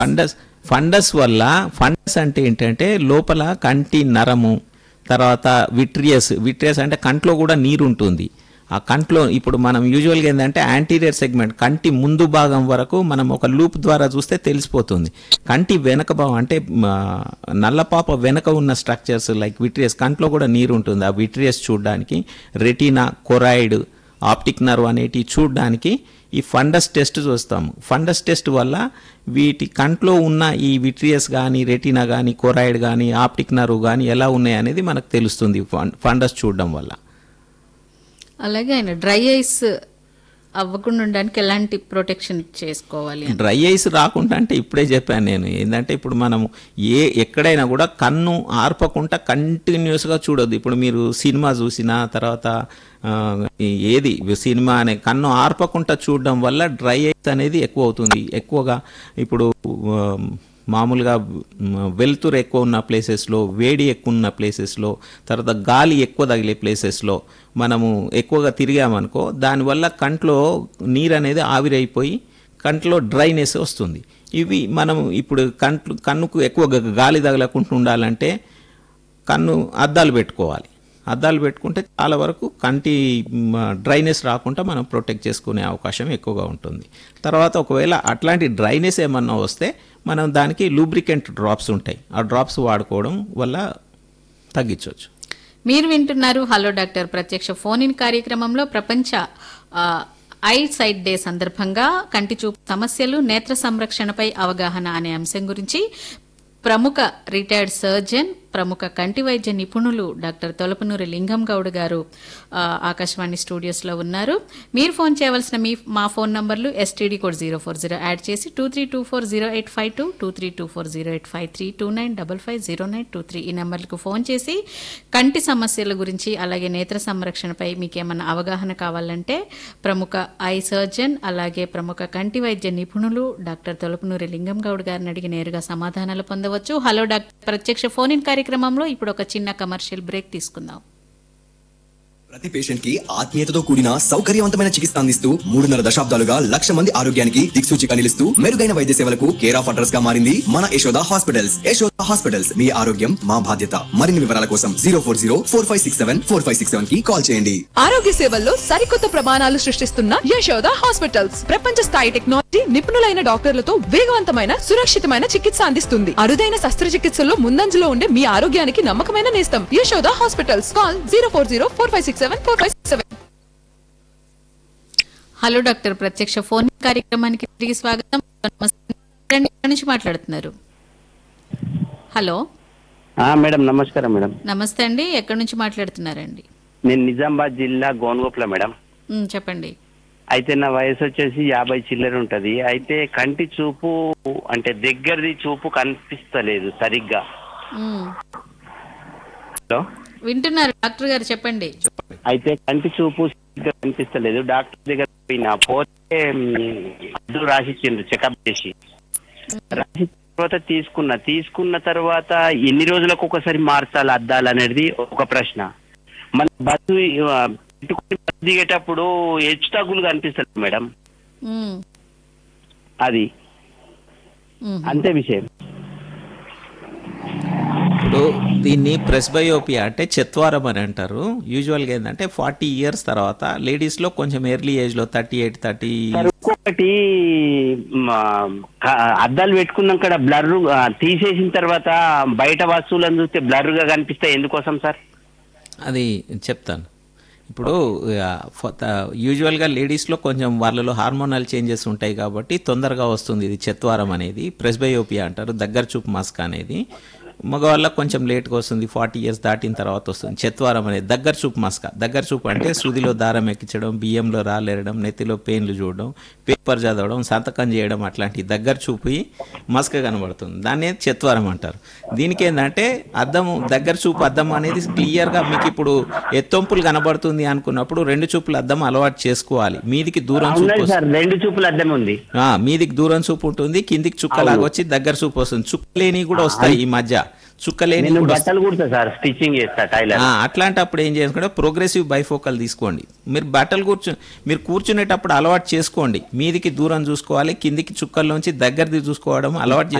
Fundus fundus వల్ల fundus అంటే ఏంటంటే లోపల కంటి నరము తర్వాత విట్రియస్ విట్రియస్ అంటే కంట్లో కూడా నీరు ఉంటుంది ఆ కంట్లో ఇప్పుడు మనం యూజువల్గా ఏంటంటే యాంటీరియర్ సెగ్మెంట్ కంటి ముందు భాగం వరకు మనం ఒక లూప్ ద్వారా చూస్తే తెలిసిపోతుంది కంటి వెనక భాగం అంటే మ, నల్లపాప వెనక ఉన్న స్ట్రక్చర్స్ లైక్ విట్రియస్ కంట్లో కూడా నీరు ఉంటుంది ఆ విట్రియస్ చూడడానికి రెటీనా కొరాయిడ్ ఆప్టిక్ నర్వ్ అనేటివి చూడడానికి ఈ ఫండస్ టెస్ట్ చూస్తాము ఫండస్ టెస్ట్ వల్ల వీటి కంట్లో ఉన్న ఈ విట్రియస్ కానీ రెటీనా కానీ కొరాయిడ్ కానీ ఆప్టిక్ నర్వ్ కానీ ఎలా ఉన్నాయి అనేది మనకు తెలుస్తుంది ఫం- ఫండస్ చూడడం వల్ల అలాగే ఆయన డ్రై ఐస్ అవ్వకుండా ఉండడానికి ఎలాంటి ప్రొటెక్షన్ చేసుకోవాలి అని డ్రై ఐస్ రాకుండా అంటే ఇప్పుడే చెప్పాను నేను ఏంటంటే ఇప్పుడు మనము ఏ ఎక్కడైనా కూడా కన్ను ఆర్పకుండా కంటిన్యూస్గా చూడొద్దు ఇప్పుడు మీరు సినిమా చూసిన తర్వాత ఆ, ఈ- ఏది సినిమా అనే కన్ను ఆర్పకుండా చూడడం వల్ల డ్రై ఐస్ అనేది ఎక్కువ అవుతుంది ఎక్కువగా ఇప్పుడు ఆ, మామూలుగా మ్, వెలుతురు ఎక్కువ ఉన్న ప్లేసెస్లో వేడి ఎక్కువ ఉన్న ప్లేసెస్లో తర్వాత గాలి ఎక్కువ తగిలే ప్లేసెస్లో మనము ఎక్కువగా తిరిగామనుకో దానివల్ల కంట్లో నీరు అనేది ఆవిరైపోయి కంట్లో డ్రైనెస్ వస్తుంది ఇవి మనం ఇప్పుడు కంట్లు కన్నుకు ఎక్కువ గ- గాలి తగలకుండా ఉండాలంటే కన్ను అద్దాలు పెట్టుకోవాలి అద్దాలు పెట్టుకుంటే చాలా వరకు కంటి డ్రైనెస్ రాకుండా మనం ప్రొటెక్ట్ చేసుకునే అవకాశం ఎక్కువగా ఉంటుంది తర్వాత ఒకవేళ అట్లాంటి డ్రైనెస్ ఏమన్నా వస్తే మనం దానికి లూబ్రికెంట్ డ్రాప్స్ ఉంటాయి ఆ డ్రాప్స్ వాడుకోవడం వల్ల తగ్గించవచ్చు మీరు వింటున్నారు హలో డాక్టర్ ప్రత్యక్ష ఫోన్ ఇన్ కార్యక్రమంలో ప్రపంచ ఆ, ఐ సైట్ డే సందర్భంగా కంటి చూపు సమస్యలు నేత్ర సంరక్షణపై అవగాహన అనే అంశం గురించి ప్రముఖ రిటైర్డ్ సర్జన్ ప్రముఖ కంటి వైద్య నిపుణులు డాక్టర్ తొలపనూరి లింగం గౌడ్ గారు ఆ, ఆకాశవాణి స్టూడియోస్లో ఉన్నారు మీరు ఫోన్ చేయవలసిన మీ మా ఫోన్ నంబర్లు STD code zero four zero add చేసి two three two four zero eight five two two three two four zero eight five three two nine double five zero nine two three ఈ నెంబర్లకు phone చేసి కంటి సమస్యల గురించి అలాగే నేత్ర సంరక్షణపై మీకు ఏమన్నా అవగాహన కావాలంటే ప్రముఖ ఐ సర్జన్ అలాగే ప్రముఖ కంటి వైద్య నిపుణులు డాక్టర్ తొలపనూరి లింగం గౌడ్ గారిని అడిగి నేరుగా సమాధానాలు పొందవచ్చు హలో డాక్టర్ ప్రత్యక్ష ఫోన్ ఇన్ కార్యక్రమంలో ఇప్పుడు ఒక చిన్న కమర్షియల్ బ్రేక్ తీసుకుందాం ప్రతి పేషెంట్ కి ఆత్మీయతతో కూడిన సౌకర్యవంతమైన చికిత్స అందిస్తూ మూడున్నర దశాబ్దాలుగా లక్ష మంది ఆరోగ్యానికి దిక్సూచిగా నిలుస్తూ మెరుగైన వైద్య సేవలకు కేర్ ఆఫ్ అడ్రస్ గా మారింది మన యశోద హాస్పిటల్స్ యశోద హాస్పిటల్స్ మీ ఆరోగ్యం మా బాధ్యత మరిన్ని వివరాల కోసం zero four zero four five six seven four five six seven కి కాల్ చేయండి ఆరోగ్య సేవల్లో సరికొత్త ప్రమాణాలు సృష్టిస్తున్న యశోద హాస్పిటల్స్ ప్రపంచ స్థాయి టెక్నాలజీ నిపుణులైన డాక్టర్లతో వేగవంతమైన సురక్షితమైన చికిత్స అందిస్తుంది అరుదైన శస్త్రచికిత్సల్లో ముందంజలో ఉండే మీ ఆరోగ్యానికి నమ్మకమైన నేస్తం Yashoda hospitals call zero four zero four five six seven four five six seven hello doctor ప్రత్యక్ష ఫోన్ ఇన్ కార్యక్రమానికి తిరిగి స్వాగతం నమస్తే. ఎవరండి? ఎక్కడి నుంచి మాట్లాడుతున్నారు హలో ఆ, మేడం నమస్కారం మేడం నమస్తే అండి ఎక్కడి నుంచి మాట్లాడుతున్నారండి నేను నిజామాబాద్ జిల్లా గోన్గోప్ల మేడం ఉమ్, చెప్పండి అయితే నా వయసు వచ్చేసి యాభై చిల్లర ఉంటది అయితే కంటి చూపు అంటే దగ్గరది చూపు కనిపిస్తలేదు సరిగ్గా ఉమ్, హలో వింటున్నారు డాక్టర్ గారు చెప్పండి అయితే కంటి చూపు సరిగ్గా కనిపిస్తలేదు డాక్టర్ దగ్గర పోయినా పోతే మ్, అద్దు రాసిచ్చిండ్రు చెకప్ చేసి రాసి తర్వాత తీసుకున్నా తీసుకున్న తర్వాత ఎన్ని రోజులకు ఒకసారి మార్చాలి అద్దాలు అనేది ఒక ప్రశ్న మన బస్సు ఆ, పెట్టుకుని బస్సు దిగేటప్పుడు హెచ్చు తగ్గులు కనిపిస్తుంది మేడం ఉమ్, అది ఉమ్. అంతే విషయం ఇప్పుడు దీన్ని ప్రెస్బయోపియా అంటే చెత్వారం అని అంటారు యూజువల్గా ఏంటంటే ఫార్టీ ఇయర్స్ తర్వాత లేడీస్లో కొంచెం ఎర్లీ ఏజ్లో థర్టీ ఎయిట్ థర్టీ సార్ ఇంకొకటి మా, క- అద్దాలు పెట్టుకున్నాక బ్లర్ తీసేసిన తర్వాత బయట వస్తువులను చూస్తే బ్లర్ గా కనిపిస్తాయి ఎందుకోసం సార్ అది చెప్తాను ఇప్పుడు ఆ, ఫ- త- యూజువల్గా లేడీస్లో కొంచెం వాళ్ళలో హార్మోనల్ చేంజెస్ ఉంటాయి కాబట్టి తొందరగా వస్తుంది ఇది చెత్వారం అనేది ప్రెస్బయోపియా అంటారు దగ్గర చూపు మస్క్ అనేది మగవాళ్ళకి కొంచెం లేట్గా వస్తుంది ఫార్టీ ఇయర్స్ దాటిన తర్వాత వస్తుంది చెత్వారం అనేది దగ్గర చూపు మస్క దగ్గర చూపు అంటే సూదిలో దారం ఎక్కించడం బియ్యంలో రాలేరడం నెత్తిలో పెయిన్లు చూడడం పేపర్ చదవడం సంతకం చేయడం అట్లాంటి దగ్గర చూపు మస్క కనబడుతుంది దాన్ని చెత్వారం అంటారు దీనికి ఏంటంటే అద్దము దగ్గర చూపు అద్దం అనేది క్లియర్గా మీకు ఇప్పుడు ఎత్తొంపులు కనబడుతుంది అనుకున్నప్పుడు రెండు చూపులు అద్దం అలవాటు చేసుకోవాలి మీదికి దూరం చూపు ఉన్నది వస్తుంది. సార్ రెండు చూపులు అద్దం ఉంది ఆ, మీదికి దూరం చూపు ఉంటుంది కిందికి చుక్కలాగా వచ్చి దగ్గర చూపు వస్తుంది చుక్కలేని కూడా వస్తాయి ఈ మధ్య చుక్కలేని నేను కూడా వస్తాయి. బట్టలు కుడతా సార్ స్టిచ్చింగ్ చేస్తా టైలర్ ఆ, అట్లాంటప్పుడు ఏం చేసుకుంటే ప్రోగ్రెసివ్ బైఫోకల్ తీసుకోండి మీరు బట్టలు కూర్చు మీరు కూర్చునేటప్పుడు అలవాటు చేసుకోండి మీదికి దూరం చూసుకోవాలి కిందికి చుక్కల్లోంచి దగ్గరది చూసుకోవడం అలవాటు